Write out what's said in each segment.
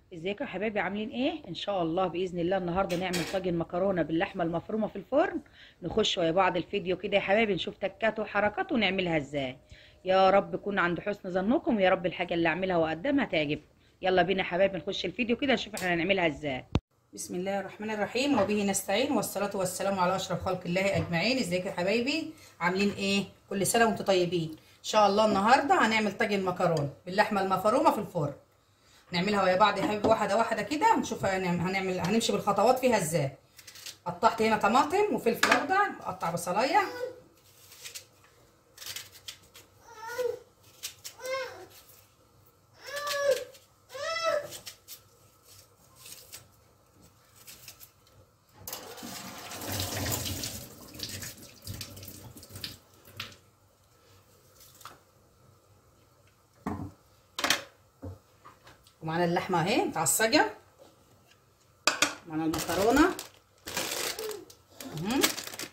ازيكم يا حبايبي عاملين ايه ان شاء الله باذن الله النهارده نعمل طاجن مكرونه باللحمه المفرومه في الفرن نخش ويا بعض الفيديو كده يا حبايبي نشوف تكات وحركات ونعملها ازاي يا رب يكون عند حسن ظنكم ويا رب الحاجه اللي اعملها واقدمها تعجبكم يلا بينا يا حبايبي نخش الفيديو كده نشوف احنا هنعملها ازاي بسم الله الرحمن الرحيم وبه نستعين والصلاه والسلام على اشرف خلق الله اجمعين ازيكم يا حبايبي عاملين ايه كل سنه وانتم طيبين ان شاء الله النهارده هنعمل طاجن مكرونه باللحمه المفرومه في الفرن نعملها ويا بعض يا حبيبي واحده واحده كده ونشوف هنعمل هنمشي بالخطوات فيها ازاي قطعت هنا طماطم وفلفل اخضر اقطع بصلايه ومعانا اللحمه اهي متعصجه معانا المكرونه اهي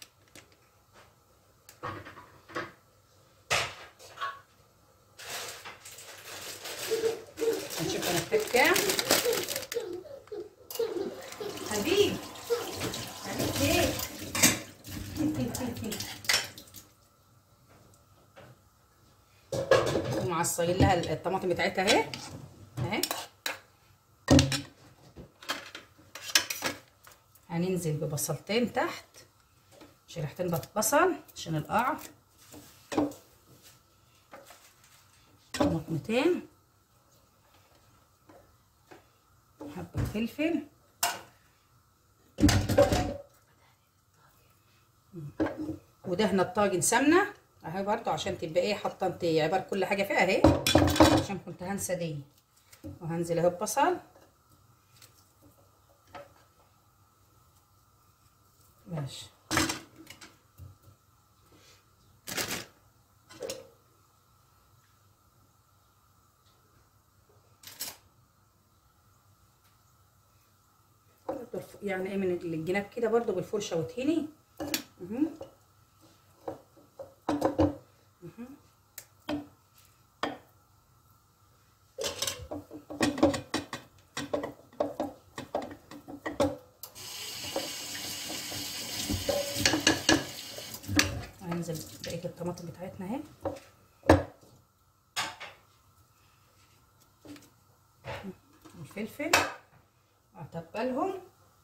هنشوف هنحتاج كام حبيبي عملت ايه ومعصجين لها الطماطم بتاعتها اهي اهي هننزل ببصلتين تحت شريحتين بصل عشان القعر طماطمتين حبة فلفل ودهنا الطاجن سمنة اهي برضو عشان تبقى ايه حاطه انت عبار كل حاجة فيها اهي عشان كنت هنسى دي وهنزل اهو ببصل ماشي يعني ايه من الجناب كده برضو بالفرشه وتهني اهو هننزل بقيه الطماطم بتاعتنا اهي الفلفل هتبلهم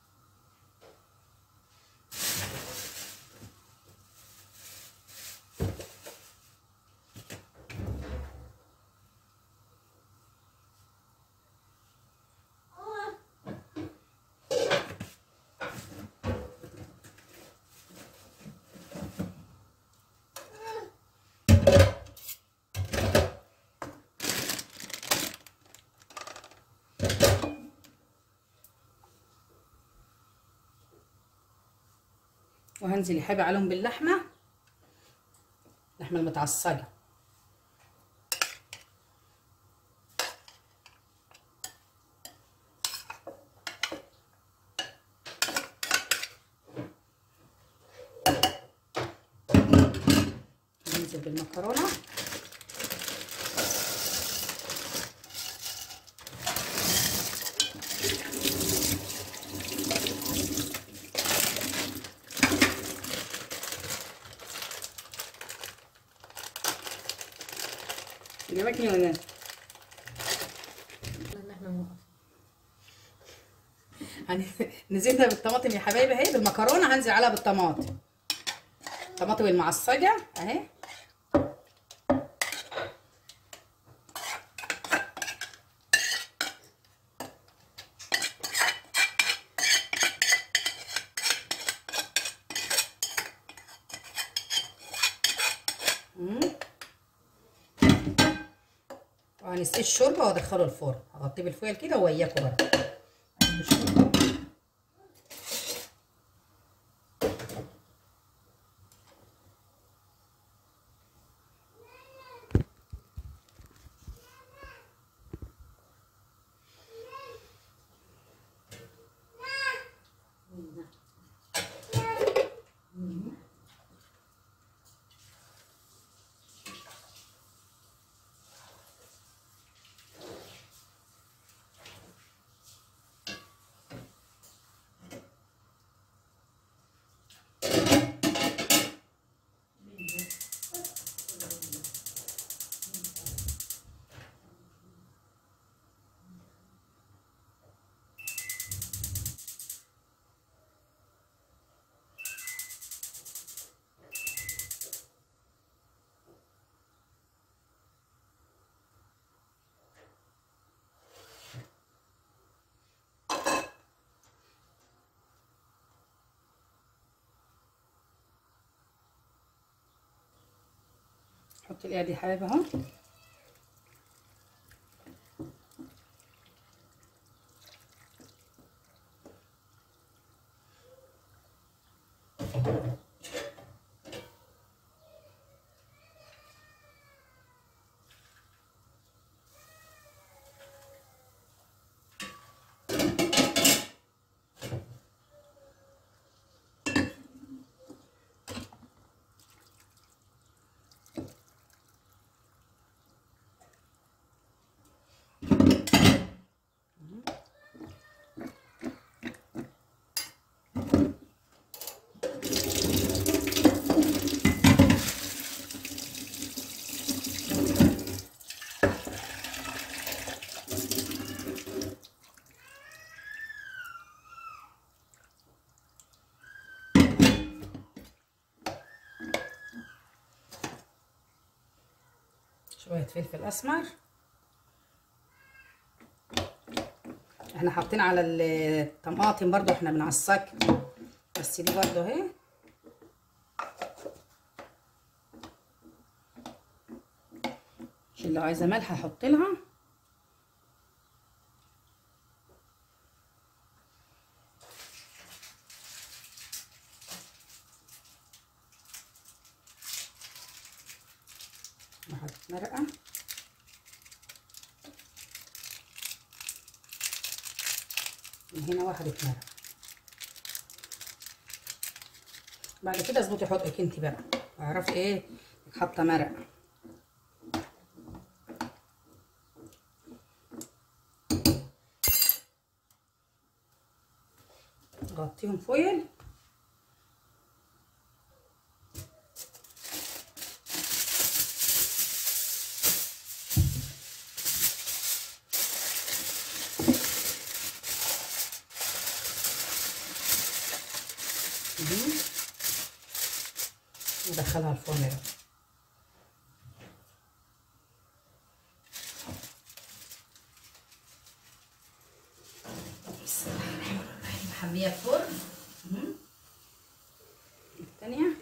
وهنزل يا حبيبي عليهم باللحمه اللحمه المتعصجه ننزل بالمكرونه جابكني ولا نزلنا بالطماطم يا حبايبي اهي بالمكرونه هنزل عليها بالطماطم الطماطم المعصجه اهي وهنسقي الشوربه وادخله الفرن هغطيه بالفويل كده وياكم برضه حط القاعد يا حبايبي اهو شوية فلفل أسمر احنا حاطين على الطماطم برضو احنا بنعصق بس دي برضو اهي عشان لو عايزة ملح هحط لها واحد مرقة من هنا واحدة مرقة بعد كده اظبطي حطك انت بقى اعرفي ايه انك حاطه مرقة غطيهم فويل مهم. ندخلها الفرن بقى بسم الله الرحمن الرحيم محمية الفرن مهم. التانية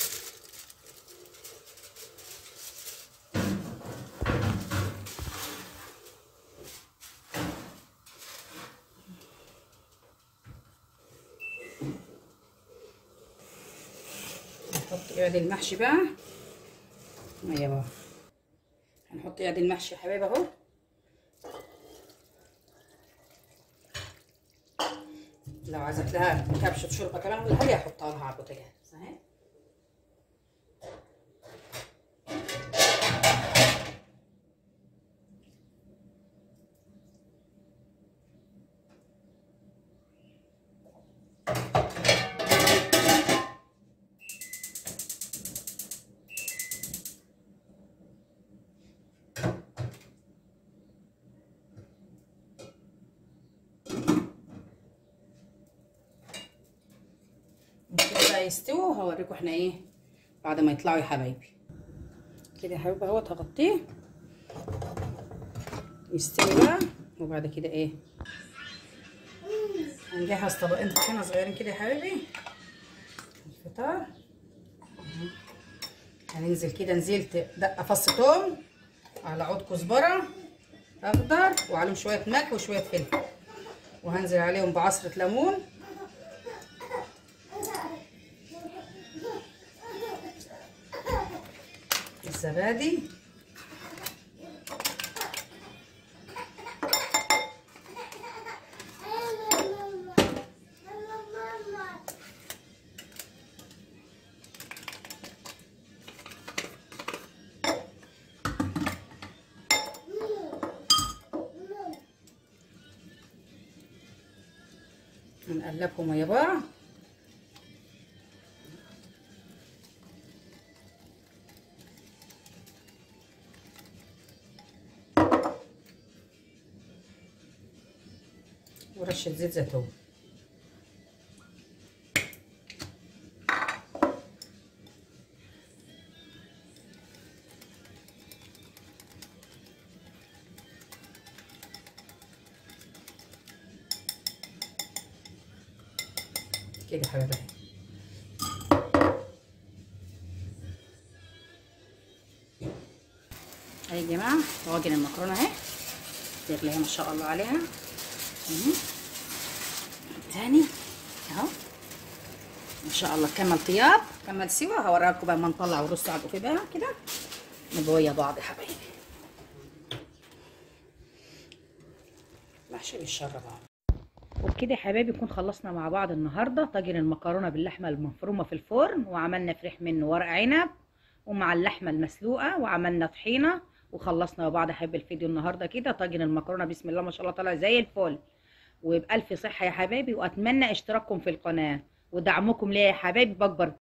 نحط قعد المحشي بقى ايوه بقى هنحط قعد المحشي يا حبايبي اهو لو عايزة لها كبشة شوربة كمان ولا حاجة احطها لها على البوتاجاز اهي كده بقى يستووا هوريكم احنا ايه بعد ما يطلعوا يا حبايبي كده يا حبايبي اهوت هغطيه يستوي بقى وبعد كده ايه هنجهز طبقين طحينه صغيرين كده يا حبايبي الفطار هننزل كده نزلت دقه فص توم على عود كزبره اخضر وعليهم شويه ملح وشويه فلفل وهنزل عليهم بعصره ليمون الزبادي هنقلبهم يا بعض ورشة زيت زيتون كده حبايبي اهي يا جماعه طواجن المكرونه اهي تغليها ما شاء الله عليها مهم. تاني اهو ما شاء الله كمل طياب كمل سوا هوريها لكم بقى ما نطلع ونرص على البوفيه بقى كده نبقى ويا بعض يا حبايبي محشي بالشر بقى وبكده يا حبايبي نكون خلصنا مع بعض النهارده طاجن المكرونه باللحمه المفرومه في الفرن وعملنا فريح منه ورق عنب ومع اللحمه المسلوقه وعملنا طحينه وخلصنا مع بعض يا حبايبي الفيديو النهارده كده طاجن المكرونه بسم الله ما شاء الله طالع زي الفل وبألف صحه يا حبايبي واتمنى اشتراككم في القناه ودعمكم ليا يا حبايبي بكبر